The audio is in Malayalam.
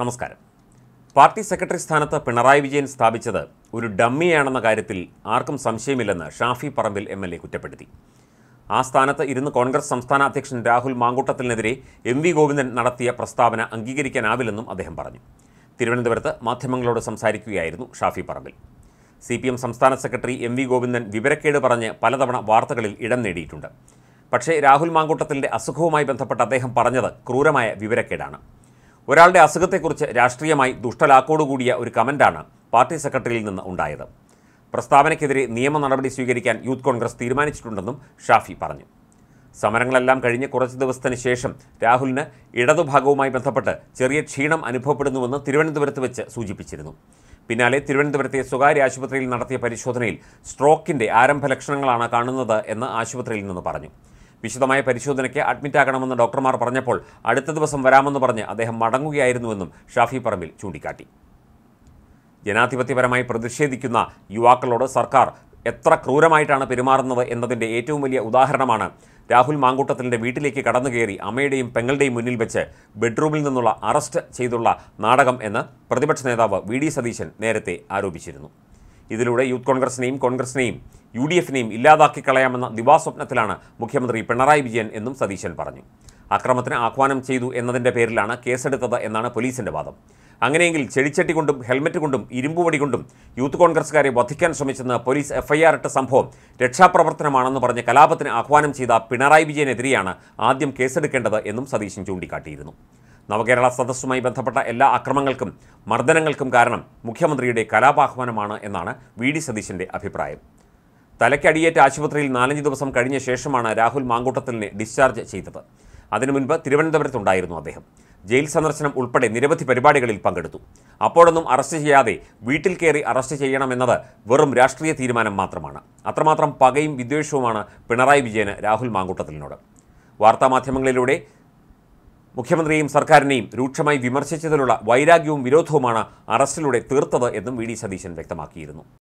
നമസ്കാരം പാർട്ടി സെക്രട്ടറി സ്ഥാനത്ത് പിണറായി വിജയൻ സ്ഥാപിച്ചത് ഒരു ഡമ്മിയാണെന്ന കാര്യത്തിൽ ആർക്കും സംശയമില്ലെന്ന് Shafi Parambil M L A കുറ്റപ്പെടുത്തി ആ സ്ഥാനത്ത് ഇരുന്ന് കോൺഗ്രസ് സംസ്ഥാന അധ്യക്ഷൻ രാഹുൽ മാങ്കൂട്ടത്തിനെതിരെ എം വി ഗോവിന്ദൻ നടത്തിയ പ്രസ്താവന അംഗീകരിക്കാനാവില്ലെന്നും അദ്ദേഹം പറഞ്ഞു തിരുവനന്തപുരത്ത് മാധ്യമങ്ങളോട് സംസാരിക്കുകയായിരുന്നു Shafi Parambil C P M സംസ്ഥാന സെക്രട്ടറി എം വി ഗോവിന്ദൻ വിവരക്കേട് പറഞ്ഞ് പലതവണ വാർത്തകളിൽ ഇടം നേടിയിട്ടുണ്ട് പക്ഷേ രാഹുൽ മാങ്കൂട്ടത്തിൻ്റെ അസുഖവുമായി ബന്ധപ്പെട്ട് അദ്ദേഹം പറഞ്ഞത് ക്രൂരമായ വിവരക്കേടാണ് ഒരാളുടെ അസുഖത്തെക്കുറിച്ച് രാഷ്ട്രീയമായി ദുഷ്ടലാക്കോടുകൂടിയ ഒരു കമൻ്റാണ് പാർട്ടി സെക്രട്ടറിയിൽ നിന്ന് ഉണ്ടായത് പ്രസ്താവനയ്ക്കെതിരെ നിയമ നടപടി സ്വീകരിക്കാൻ യൂത്ത് കോൺഗ്രസ് തീരുമാനിച്ചിട്ടുണ്ടെന്നും ഷാഫി പറഞ്ഞു സമരങ്ങളെല്ലാം കഴിഞ്ഞ് കുറച്ച് ദിവസത്തിന് ശേഷം രാഹുലിന് ഇടതുഭാഗവുമായി ബന്ധപ്പെട്ട് ചെറിയ ക്ഷീണം അനുഭവപ്പെടുന്നുവെന്ന് തിരുവനന്തപുരത്ത് വെച്ച് സൂചിപ്പിച്ചിരുന്നു പിന്നാലെ തിരുവനന്തപുരത്തെ സ്വകാര്യ ആശുപത്രിയിൽ നടത്തിയ പരിശോധനയിൽ സ്ട്രോക്കിന്റെ ആരംഭ ലക്ഷണങ്ങളാണ് കാണുന്നത് എന്ന് ആശുപത്രിയിൽ നിന്ന് പറഞ്ഞു വിശദമായ പരിശോധനയ്ക്ക് അഡ്മിറ്റാകണമെന്ന് ഡോക്ടർമാർ പറഞ്ഞപ്പോൾ അടുത്ത ദിവസം വരാമെന്ന് പറഞ്ഞ് അദ്ദേഹം മടങ്ങുകയായിരുന്നുവെന്നും ഷാഫി പറമ്പിൽ ചൂണ്ടിക്കാട്ടി ജനാധിപത്യപരമായി പ്രതിഷേധിക്കുന്ന യുവാക്കളോട് സർക്കാർ എത്ര ക്രൂരമായിട്ടാണ് പെരുമാറുന്നത് എന്നതിൻ്റെ ഏറ്റവും വലിയ ഉദാഹരണമാണ് രാഹുൽ മാങ്കൂട്ടത്തിൻ്റെ വീട്ടിലേക്ക് കടന്നു കയറി അമ്മയുടെയും പെങ്ങളുടെയും മുന്നിൽ വെച്ച് ബെഡ്റൂമിൽ നിന്നുള്ള അറസ്റ്റ് ചെയ്തുള്ള നാടകം എന്ന് പ്രതിപക്ഷ നേതാവ് വി ഡി സതീശൻ നേരത്തെ ആരോപിച്ചിരുന്നു ഇതിലൂടെ യൂത്ത് കോൺഗ്രസിനെയും കോൺഗ്രസിനെയും യു ഡി എഫിനെയും ഇല്ലാതാക്കി കളയാമെന്ന ദിവാസ്വപ്നത്തിലാണ് മുഖ്യമന്ത്രി പിണറായി വിജയൻ എന്നും സതീശൻ പറഞ്ഞു അക്രമത്തിന് ആഹ്വാനം ചെയ്തു എന്നതിൻ്റെ പേരിലാണ് കേസെടുത്തത് എന്നാണ് പോലീസിൻ്റെ വാദം അങ്ങനെയെങ്കിൽ ചെടിച്ചട്ടി കൊണ്ടും ഹെൽമറ്റ് കൊണ്ടും ഇരുമ്പുവടി കൊണ്ടും യൂത്ത് കോൺഗ്രസ്സുകാരെ വധിക്കാൻ ശ്രമിച്ചെന്ന് പോലീസ് എഫ്ഐആർ ഇട്ട സംഭവം രക്ഷാപ്രവർത്തനമാണെന്ന് പറഞ്ഞ് കലാപത്തിന് ആഹ്വാനം ചെയ്ത പിണറായി വിജയനെതിരെയാണ് ആദ്യം കേസെടുക്കേണ്ടത് എന്നും സതീശൻ ചൂണ്ടിക്കാട്ടിയിരുന്നു നവകേരള സദസ്സുമായി ബന്ധപ്പെട്ട എല്ലാ അക്രമങ്ങൾക്കും മർദ്ദനങ്ങൾക്കും കാരണം മുഖ്യമന്ത്രിയുടെ കലാപാഹ്വാനമാണ് എന്നാണ് വി ഡി സതീശൻ്റെ അഭിപ്രായം തലയ്ക്കടിയേറ്റ ആശുപത്രിയിൽ നാലഞ്ച് ദിവസം കഴിഞ്ഞ ശേഷമാണ് രാഹുൽ മാങ്കൂട്ടത്തിലിനെ ഡിസ്ചാർജ് ചെയ്തത് അതിനു മുൻപ് തിരുവനന്തപുരത്തുണ്ടായിരുന്നു അദ്ദേഹം ജയിൽ സന്ദർശനം ഉൾപ്പെടെ നിരവധി പരിപാടികളിൽ പങ്കെടുത്തു അപ്പോഴൊന്നും അറസ്റ്റ് ചെയ്യാതെ വീട്ടിൽ കയറി അറസ്റ്റ് ചെയ്യണമെന്നത് വെറും രാഷ്ട്രീയ തീരുമാനം മാത്രമാണ് അത്രമാത്രം പകയും വിദ്വേഷവുമാണ് പിണറായി വിജയന് രാഹുൽ മാങ്കൂട്ടത്തിലിനോട് വാർത്താമാധ്യമങ്ങളിലൂടെ മുഖ്യമന്ത്രിയെയും സർക്കാരിനെയും രൂക്ഷമായി വിമർശിച്ചതിലുള്ള വൈരാഗ്യവും വിരോധവുമാണ് അറസ്റ്റിലൂടെ തീർത്തത് എന്നും വി ഡി സതീശൻ വ്യക്തമാക്കിയിരുന്നു